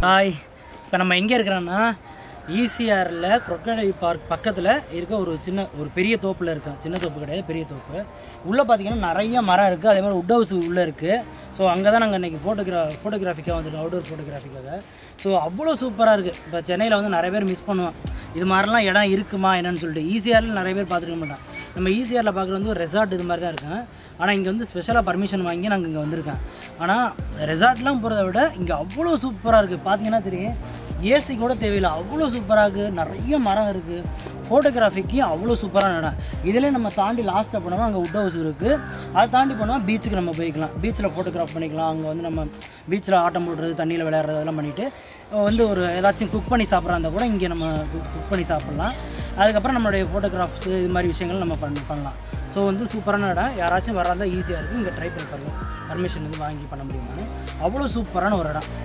Hi இப்போ நம்ம எங்கே இருக்கிறோன்னா ஈசிஆரில் crocodile பார்க் பக்கத்தில் இருக்க ஒரு சின்ன ஒரு பெரிய தோப்பில் இருக்கேன் சின்ன தோப்பு கிடையாது பெரிய தோப்பு உள்ளே பார்த்தீங்கன்னா நிறைய மரம் இருக்குது அதே மாதிரி உட் ஹவுஸ் உள்ளே இருக்குது ஸோ அங்கே தான் நாங்கள் இன்றைக்கி ஃபோட்டோகிரா ஃபோட்டோகிராஃபிக்காக வந்துருக்கோம் அவுடோர் ஃபோட்டோகிராஃபிக்காக ஸோ அவ்வளோ சூப்பராக இருக்குது இப்போ சென்னையில் வந்து நிறைய பேர் மிஸ் பண்ணுவோம் இது மாதிரிலாம் இடம் இருக்குமா என்னன்னு சொல்லிட்டு ஈசிஆரில் நிறைய பேர் பார்த்துருக்க மாட்டான் நம்ம ஈசிஆரில் பார்க்குறது வந்து ரெசார்ட் இது மாதிரி தான் இருக்கேன் ஆனால் இங்கே வந்து ஸ்பெஷலாக பர்மிஷன் வாங்கி நாங்கள் இங்கே வந்திருக்கேன் ஆனால் ரெசார்ட்லாம் போகிறத விட இங்கே அவ்வளோ சூப்பராக இருக்குது பார்த்தீங்கன்னா தெரியும் ஏசி கூட தேவையில்லை அவ்வளோ சூப்பராக இருக்குது நிறைய மரம் இருக்குது ஃபோட்டோகிராஃபிக்கு அவ்வளோ சூப்பரான இடம் இதிலே நம்ம தாண்டி லாஸ்ட்டில் போனோம்னா அங்கே உட் ஹவுஸ் இருக்குது அதை தாண்டி போனோம்னா பீச்சுக்கு நம்ம போய்க்கலாம் பீச்சில் ஃபோட்டோகிராஃப் பண்ணிக்கலாம் அங்கே வந்து நம்ம பீச்சில் ஆட்டம் போடுறது தண்ணியில் விளையாடுறது அதெல்லாம் பண்ணிவிட்டு வந்து ஒரு ஏதாச்சும் குக் பண்ணி சாப்பிட்றா இருந்தால் கூட இங்கே நம்ம குக் பண்ணி சாப்பிட்லாம் அதுக்கப்புறம் நம்மளுடைய ஃபோட்டோகிராஃப்ஸ் இது மாதிரி விஷயங்கள் நம்ம பண்ண பண்ணலாம் ஸோ வந்து சூப்பரான இடம் யாராச்சும் வராதா ஈஸியாக இருக்குது இங்கே ட்ரை பண்ணி பாருங்கள் பர்மிஷன் வந்து வாங்கி பண்ண முடியுமான்னு அவ்வளோ சூப்பரான ஒரு இடம்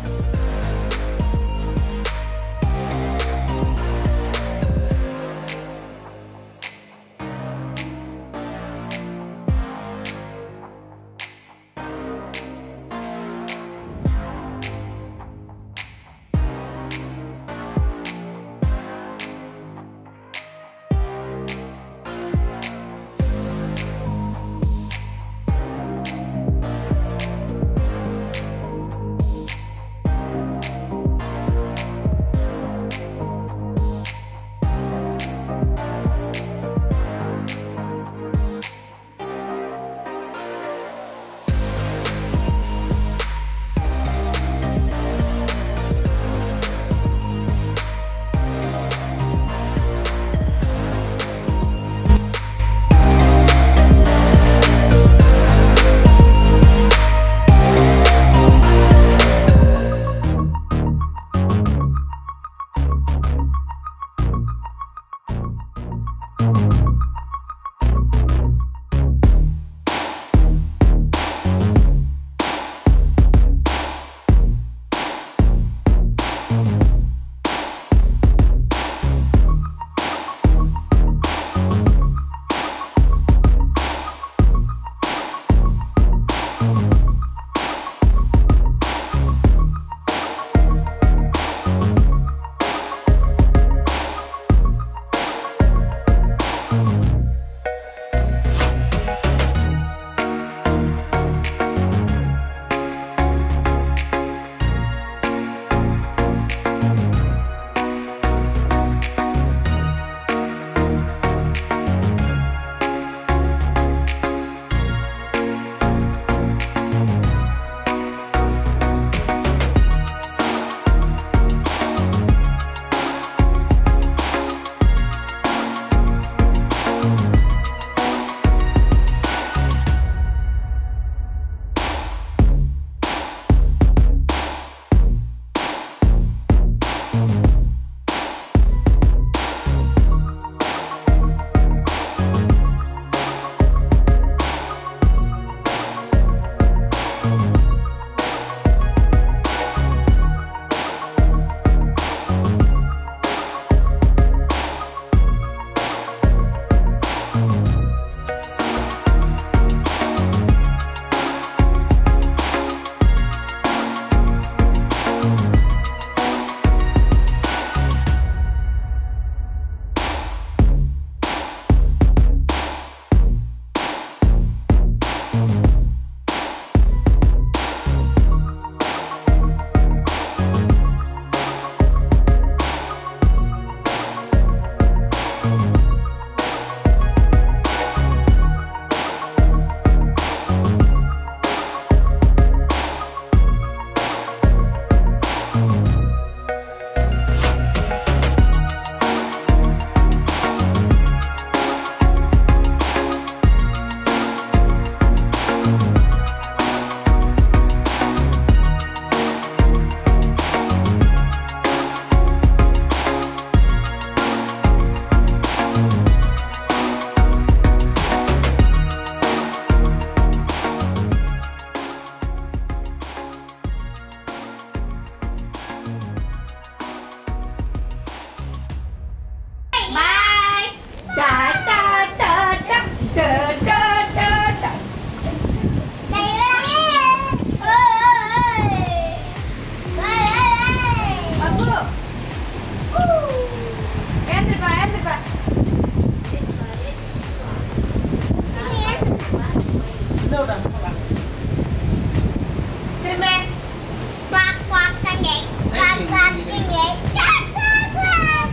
திரும்ப குவாக் குவாக் கங்கே குவாக் குவாக் கங்கே quack quack quack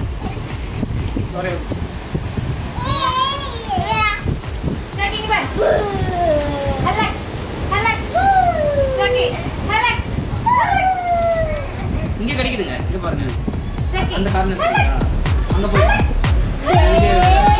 Jackie ni bang. Halak. Halak. Jackie. Halak. இங்க கிடைக்குதுங்க இங்க பாருங்க Jackie. அந்த கார்னர் அங்க போய் இங்க